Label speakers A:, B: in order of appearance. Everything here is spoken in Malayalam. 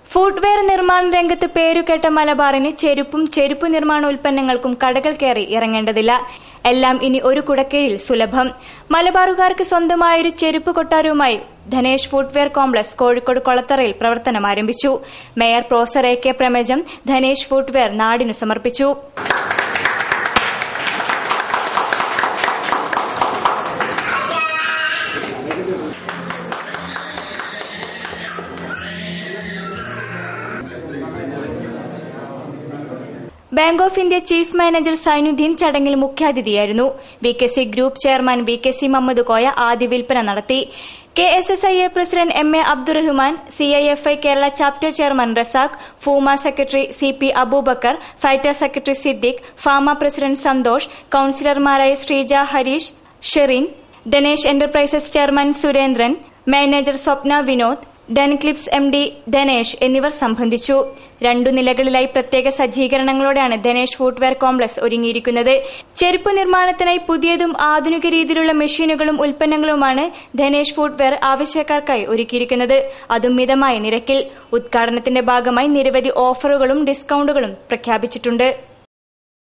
A: ഫുട്വെയർ നിർമ്മാണ രംഗത്ത് പേരുകേട്ട മലബാറിന് ചെരുപ്പും ചെരുപ്പ് നിർമ്മാണ ഉൽപ്പന്നങ്ങൾക്കും കടകൾ കയറി ഇറങ്ങേണ്ടതില്ല എല്ലാം ഇനി ഒരു കുടക്കീഴിൽ സുലഭം മലബാറുകാർക്ക് സ്വന്തമായൊരു ചെരുപ്പ് കൊട്ടാരവുമായി ധനേഷ് ഫുട്വെയർ കോംപ്ലക്സ് കോഴിക്കോട് കൊളത്തറയിൽ പ്രവർത്തനം ആരംഭിച്ചു mayor professor A K Premajam Dhanesh footwear നാടിനു സമർപ്പിച്ചു bank of India chief manager Sainuddin ചടങ്ങിൽ മുഖ്യാതിഥിയായിരുന്നു V K C group chairman V K C Muhammad Koya ആദ്യ വിൽപ്പന നടത്തി K S S I A president M A Abdurahman C I F I Kerala chapter chairman Razak FUMA secretary C P Abubakar ഫൈറ്റർ secretary Siddique FAMA president Santhosh കൌൺസിലർമാരായ Sreeja Harish Sherin Dhanesh enterprises chairman Surendran manager Swapna Vinod ഡെൻക്ലിപ്സ് എം ഡി ധനേഷ് എന്നിവർ സംബന്ധിച്ചു രണ്ടു നിലകളിലായി പ്രത്യേക സജ്ജീകരണങ്ങളോടെയാണ് ധനേഷ് ഫുട്വെയർ കോംപ്ലക്സ് ഒരുങ്ങിയിരിക്കുന്നത് ചെരുപ്പ് നിർമ്മാണത്തിനായി പുതിയതും ആധുനിക രീതിയിലുള്ള മെഷീനുകളും ഉൽപ്പന്നങ്ങളുമാണ് ധനേഷ് ഫുട്വെയർ ആവശ്യക്കാർക്കായി ഒരുക്കിയിരിക്കുന്നത് അതും മിതമായ നിരക്കിൽ ഉദ്ഘാടനത്തിന്റെ ഭാഗമായി നിരവധി ഓഫറുകളും ഡിസ്കൌണ്ടുകളും പ്രഖ്യാപിച്ചിട്ടുണ്ട്